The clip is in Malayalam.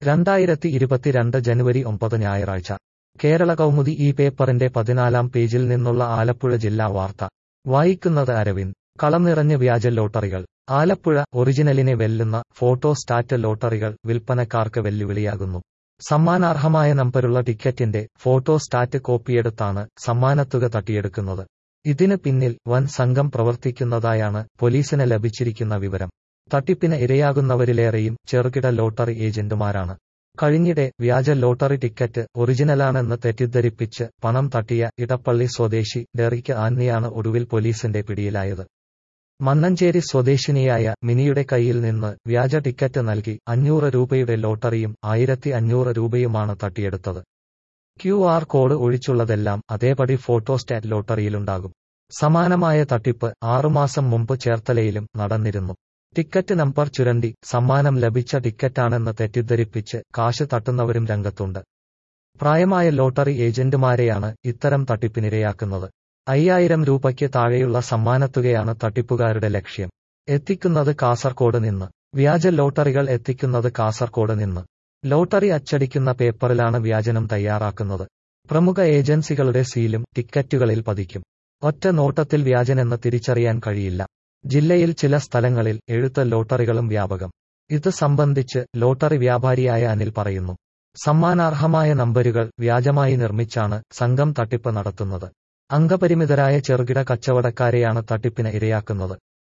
രണ്ടായിരത്തി ഇരുപത്തിരണ്ട് ജനുവരി ഒമ്പത് ഞായറാഴ്ച കേരള കൗമുദി ഈ പേപ്പറിന്റെ പതിനാലാം പേജിൽ നിന്നുള്ള ആലപ്പുഴ ജില്ലാ വാർത്ത വായിക്കുന്നത് അരവിന്ദ് കളം നിറഞ്ഞ് വ്യാജ ലോട്ടറികൾ ആലപ്പുഴ ഒറിജിനലിനെ വെല്ലുന്ന ഫോട്ടോ സ്റ്റാറ്റ് ലോട്ടറികൾ വിൽപ്പനക്കാർക്ക് വെല്ലുവിളിയാകുന്നു സമ്മാനാർഹമായ നമ്പരുള്ള ടിക്കറ്റിന്റെ ഫോട്ടോ സ്റ്റാറ്റ് കോപ്പിയെടുത്താണ് സമ്മാനത്തുക തട്ടിയെടുക്കുന്നത് ഇതിന് പിന്നിൽ വൻ സംഘം പ്രവർത്തിക്കുന്നതായാണ് പോലീസിന് ലഭിച്ചിരിക്കുന്ന വിവരം തട്ടിപ്പിന് ഇരയാകുന്നവരിലേറെയും ചെറുകിട ലോട്ടറി ഏജന്റുമാരാണ് കഴിഞ്ഞിടെ വ്യാജ ലോട്ടറി ടിക്കറ്റ് ഒറിജിനലാണെന്ന് തെറ്റിദ്ധരിപ്പിച്ച് പണം തട്ടിയ ഇടപ്പള്ളി സ്വദേശി ഡെറിക്ക് ആന്നിയാണ് ഒടുവിൽ പോലീസിന്റെ പിടിയിലായത് മന്നഞ്ചേരി സ്വദേശിനിയായ മിനിയുടെ കയ്യിൽ നിന്ന് വ്യാജ ടിക്കറ്റ് നൽകി അഞ്ഞൂറ് രൂപയുടെ ലോട്ടറിയും ആയിരത്തി അഞ്ഞൂറ് രൂപയുമാണ് തട്ടിയെടുത്തത് ക്യു ആർ കോഡ് ഒഴിച്ചുള്ളതെല്ലാം അതേപടി ഫോട്ടോസ്റ്റാറ്റ് ലോട്ടറിയിലുണ്ടാകും സമാനമായ തട്ടിപ്പ് ആറുമാസം മുമ്പ് ചേർത്തലയിലും നടന്നിരുന്നു ടിക്കറ്റ് നമ്പർ ചുരണ്ടി സമ്മാനം ലഭിച്ച ടിക്കറ്റാണെന്ന് തെറ്റിദ്ധരിപ്പിച്ച് കാശ് തട്ടുന്നവരും രംഗത്തുണ്ട് പ്രായമായ ലോട്ടറി ഏജന്റുമാരെയാണ് ഇത്തരം തട്ടിപ്പിനിരയാക്കുന്നത് അയ്യായിരം രൂപയ്ക്ക് താഴെയുള്ള സമ്മാനത്തുകയാണ് തട്ടിപ്പുകാരുടെ ലക്ഷ്യം എത്തിക്കുന്നത് കാസർകോട് നിന്ന് വ്യാജ ലോട്ടറികൾ എത്തിക്കുന്നത് കാസർകോട് നിന്ന് ലോട്ടറി അച്ചടിക്കുന്ന പേപ്പറിലാണ് വ്യാജനം തയ്യാറാക്കുന്നത് പ്രമുഖ ഏജൻസികളുടെ സീലും ടിക്കറ്റുകളിൽ പതിക്കും ഒറ്റ നോട്ടത്തിൽ വ്യാജനെന്ന് തിരിച്ചറിയാൻ കഴിയില്ല ജില്ലയിൽ ചില സ്ഥലങ്ങളിൽ എഴുത്ത് ലോട്ടറികളും വ്യാപകം ഇത് സംബന്ധിച്ച് ലോട്ടറി വ്യാപാരിയായ അനിൽ പറയുന്നു സമ്മാനാർഹമായ നമ്പരുകൾ വ്യാജമായി നിർമ്മിച്ചാണ് സംഘം തട്ടിപ്പ് നടത്തുന്നത് അംഗപരിമിതരായ ചെറുകിട കച്ചവടക്കാരെയാണ് തട്ടിപ്പിന് ഇരയാക്കുന്നത്